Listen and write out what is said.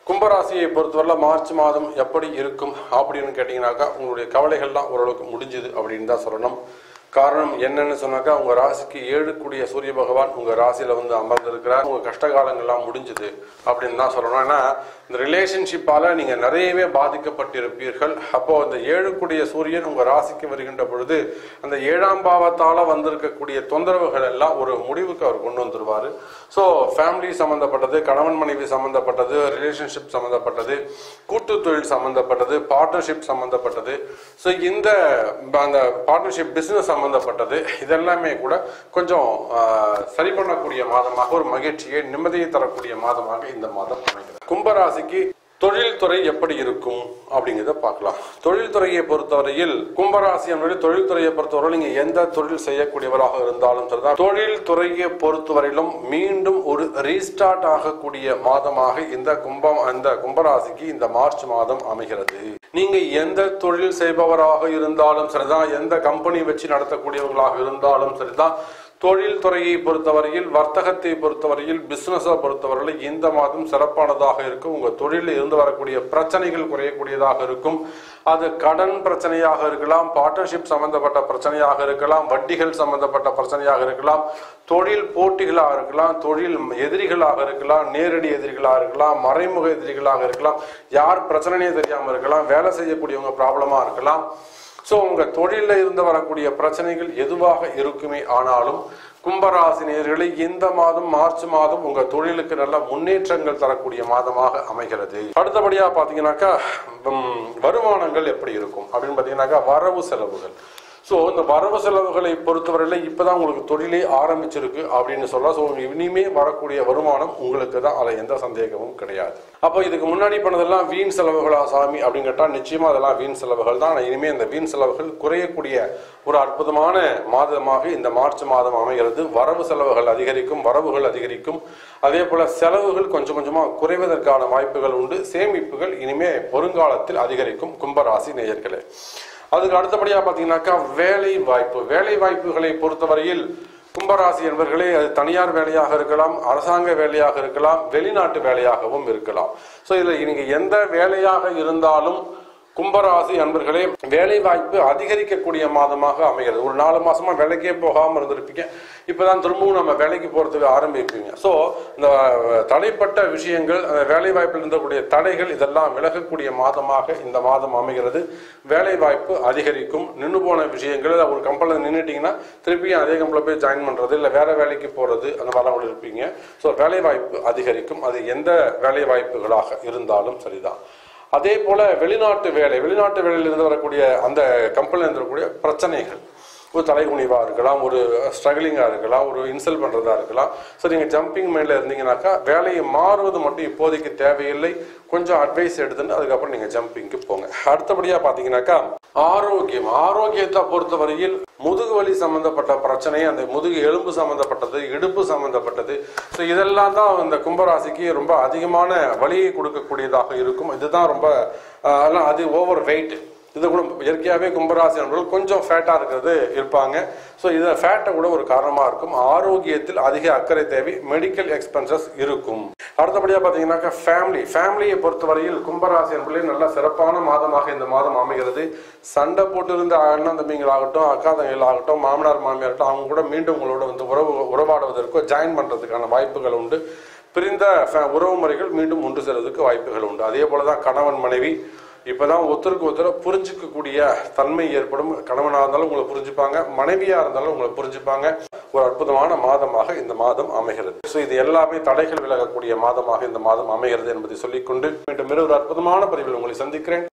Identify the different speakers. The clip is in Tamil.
Speaker 1: கும்பராசியை பொறுத்தவரை மார்ச் மாதம் எப்படி இருக்கும் அப்படின்னு கேட்டிங்கனாக்கா உங்களுடைய கவலைகள்லாம் ஓரளவுக்கு முடிஞ்சுது அப்படின்னு தான் சொல்லணும் காரணம் என்னன்னு சொன்னாக்கா உங்க ராசிக்கு ஏழு கூடிய சூரிய பகவான் உங்க ராசியில வந்து அமர்ந்திருக்கிறார் உங்க கஷ்டகாலங்கள்லாம் முடிஞ்சுது அப்படின்னு தான் சொல்லணும் ஏன்னா இந்த ரிலேஷன்ஷிப்பால நீங்க நிறையவே பாதிக்கப்பட்டிருப்பீர்கள் அப்போ அந்த ஏழு கூடிய சூரியன் உங்க ராசிக்கு வருகின்ற பொழுது அந்த ஏழாம் பாவத்தால வந்திருக்கக்கூடிய தொந்தரவுகள் எல்லாம் ஒரு முடிவுக்கு அவர் கொண்டு வந்துருவாரு ஸோ ஃபேமிலி சம்பந்தப்பட்டது கணவன் மனைவி சம்பந்தப்பட்டது ரிலேஷன்ஷிப் சம்பந்தப்பட்டது கூட்டு தொழில் சம்பந்தப்பட்டது பார்ட்னர்ஷிப் சம்பந்தப்பட்டது ஸோ இந்த அந்த பார்ட்னர்ஷிப் பிசினஸ் சம்பந்தப்பட்டது இதெல்லாமே கூட கொஞ்சம் ஆஹ், சரி பண்ணக்கூடிய மாதமாக ஒரு மகிழ்ச்சியை நிம்மதியை தரக்கூடிய மாதமாக இந்த மாதம் அமைகிறது கும்பராசிக்கு தொழில்துறை எப்படி இருக்கும் அப்படிங்கிறத பார்க்கலாம் தொழில்துறையை பொறுத்தவரையில் கும்பராசி என்பது தொழில்துறையை பொறுத்தவரை நீங்க எந்த தொழில் செய்யக்கூடியவராக இருந்தாலும் சரிதான் தொழில்துறையை பொறுத்தவரையிலும் மீண்டும் ஒரு ரீஸ்டார்ட் ஆகக்கூடிய மாதமாக இந்த கும்பம் அந்த கும்பராசிக்கு இந்த மார்ச் மாதம் அமைகிறது நீங்க எந்த தொழில் செய்பவராக இருந்தாலும் சரிதான் எந்த கம்பெனி வச்சு நடத்தக்கூடியவர்களாக இருந்தாலும் சரிதான் தொழில் துறையை பொறுத்தவரையில் வர்த்தகத்தை பொறுத்தவரையில் பிசினஸை பொறுத்தவரையில் இந்த மாதம் சிறப்பானதாக இருக்கும் உங்க தொழிலில் இருந்து வரக்கூடிய பிரச்சனைகள் குறையக்கூடியதாக இருக்கும் அது கடன் பிரச்சனையாக இருக்கலாம் பார்ட்னர்ஷிப் சம்பந்தப்பட்ட பிரச்சனையாக இருக்கலாம் வட்டிகள் சம்பந்தப்பட்ட பிரச்சனையாக இருக்கலாம் தொழில் போட்டிகளாக இருக்கலாம் தொழில் எதிரிகளாக இருக்கலாம் நேரடி எதிரிகளாக இருக்கலாம் மறைமுக எதிரிகளாக இருக்கலாம் யார் பிரச்சனையே தெரியாம இருக்கலாம் வேலை செய்யக்கூடியவங்க ப்ராப்ளமா இருக்கலாம் ஸோ உங்க தொழிலில் இருந்து வரக்கூடிய பிரச்சனைகள் எதுவாக இருக்குமே ஆனாலும் கும்பராசினியர்களை இந்த மாதம் மார்ச் மாதம் உங்க தொழிலுக்கு நல்ல முன்னேற்றங்கள் தரக்கூடிய மாதமாக அமைகிறது அடுத்தபடியா பாத்தீங்கன்னாக்கா உம், வருமானங்கள் எப்படி இருக்கும் அப்படின்னு பாத்தீங்கன்னாக்கா வரவு செலவுகள் ஸோ இந்த வரவு செலவுகளை பொறுத்தவரையில் இப்பதான் உங்களுக்கு தொழிலே ஆரம்பிச்சிருக்கு அப்படின்னு சொல்லலாம் ஸோ இனிமே வரக்கூடிய வருமானம் உங்களுக்கு தான் அதில் எந்த சந்தேகமும் கிடையாது அப்போ இதுக்கு முன்னாடி பண்ணதெல்லாம் வீண் செலவுகளா சாமி அப்படின்னு கேட்டால் நிச்சயமா அதெல்லாம் வீண் செலவுகள் தான் ஆனால் இனிமே இந்த வீண் செலவுகள் குறையக்கூடிய ஒரு அற்புதமான மாதமாக இந்த மார்ச் மாதம் அமைகிறது வரவு செலவுகள் அதிகரிக்கும் வரவுகள் அதிகரிக்கும் அதே போல செலவுகள் கொஞ்சம் கொஞ்சமா குறைவதற்கான வாய்ப்புகள் உண்டு சேமிப்புகள் இனிமே வருங்காலத்தில் அதிகரிக்கும் கும்பராசி நேயர்களே அதுக்கு அடுத்தபடியா பாத்தீங்கன்னாக்கா வேலை வாய்ப்பு வேலை வாய்ப்புகளை பொறுத்தவரையில் கும்பராசி என்பவர்களே அது தனியார் வேலையாக இருக்கலாம் அரசாங்க வேலையாக இருக்கலாம் வெளிநாட்டு வேலையாகவும் இருக்கலாம் ஸோ இதில் நீங்க எந்த வேலையாக இருந்தாலும் கும்பராசி அன்பர்களே வேலை வாய்ப்பு அதிகரிக்கக்கூடிய மாதமாக அமைகிறது ஒரு நாலு மாசமா வேலைக்கே போகாம இருந்திருப்பீங்க இப்பதான் திரும்பவும் நம்ம வேலைக்கு போறதுக்கு ஆரம்பிப்பீங்க ஸோ இந்த அஹ், தடைப்பட்ட விஷயங்கள் அந்த வேலை வாய்ப்பில் இருந்தக்கூடிய தடைகள் இதெல்லாம் விலகக்கூடிய மாதமாக இந்த மாதம் அமைகிறது வேலை வாய்ப்பு அதிகரிக்கும் நின்று போன விஷயங்கள் ஒரு கம்பெனியில் நின்றுட்டீங்கன்னா திருப்பியும் அதே கம்பெனியில் போய் ஜாயின் பண்றது இல்லை வேற வேலைக்கு போறது அந்த மாதிரிலாம் கூட இருப்பீங்க ஸோ வேலை வாய்ப்பு அதிகரிக்கும் அது எந்த வேலை வாய்ப்புகளாக இருந்தாலும் சரிதான் அதே போல வெளிநாட்டு வேலை வெளிநாட்டு வேலையில் இருந்து வரக்கூடிய அந்த கம்பெனியில் இருந்து வரக்கூடிய பிரச்சனைகள் ஒரு தலைகுனிவா இருக்கலாம் ஒரு ஸ்ட்ரகிளிங்கா இருக்கலாம் ஒரு இன்சல்ட் பண்றதா இருக்கலாம் ஸோ நீங்க ஜம்பிங் மைண்ட்ல இருந்தீங்கன்னாக்கா வேலையை மாறுவது மட்டும் இப்போதைக்கு தேவையில்லை கொஞ்சம் அட்வைஸ் எடுத்துட்டு அதுக்கப்புறம் நீங்க ஜம்பிங்க்கு போங்க அடுத்தபடியா பாத்தீங்கன்னாக்கா ஆரோக்கியம் ஆரோக்கியத்தை பொறுத்தவரையில் முதுகு வலி சம்பந்தப்பட்ட பிரச்சனை அந்த முதுகு எலும்பு சம்பந்தப்பட்டது இடுப்பு சம்பந்தப்பட்டது ஸோ இதெல்லாம் தான் இந்த கும்பராசிக்கு ரொம்ப அதிகமான வலியை கொடுக்கக்கூடியதாக இருக்கும் இதுதான் ரொம்ப ஆஹ், எல்லாம் அது ஓவர் வெயிட் இது கூட இயற்கையாகவே கும்பராசி நண்பர்கள் கொஞ்சம் ஃபேட்டாக இருக்கிறது இருப்பாங்க ஸோ இதை ஃபேட்டை கூட ஒரு காரணமாக இருக்கும் ஆரோக்கியத்தில் அதிக அக்கறை தேவை மெடிக்கல் எக்ஸ்பென்சஸ் இருக்கும் அடுத்தபடியாக பார்த்தீங்கன்னாக்கா ஃபேமிலி ஃபேமிலியை பொறுத்தவரையில் கும்பராசி என்பதிலே நல்ல சிறப்பான மாதமாக இந்த மாதம் அமைகிறது சண்டை போட்டிருந்த அண்ணன் தம்பிங்களாகட்டும் அக்கா தங்கைகளாகட்டும் மாமனார் மாமியார்ட்டும் அவங்க கூட மீண்டும் உங்களோட வந்து உறவு உறவாடுவதற்கோ ஜாயின் பண்ணுறதுக்கான வாய்ப்புகள் உண்டு பிரிந்த ஃபே- உறவு முறைகள் மீண்டும் ஒன்று சேர்வதற்கு வாய்ப்புகள் உண்டு அதே போல தான் கணவன் மனைவி இப்பதான் ஒருத்தருக்கு ஒருத்தர் புரிஞ்சுக்கக்கூடிய தன்மை ஏற்படும் கணவனாக இருந்தாலும் உங்களை புரிஞ்சுப்பாங்க மனைவியா இருந்தாலும் உங்களை புரிஞ்சுப்பாங்க ஒரு அற்புதமான மாதமாக இந்த மாதம் அமைகிறது ஸோ இது எல்லாமே தடைகள் விலகக்கூடிய மாதமாக இந்த மாதம் அமைகிறது என்பதை சொல்லிக்கொண்டு மீண்டும் ஒரு அற்புதமான பதிவில் உங்களை சந்திக்கிறேன்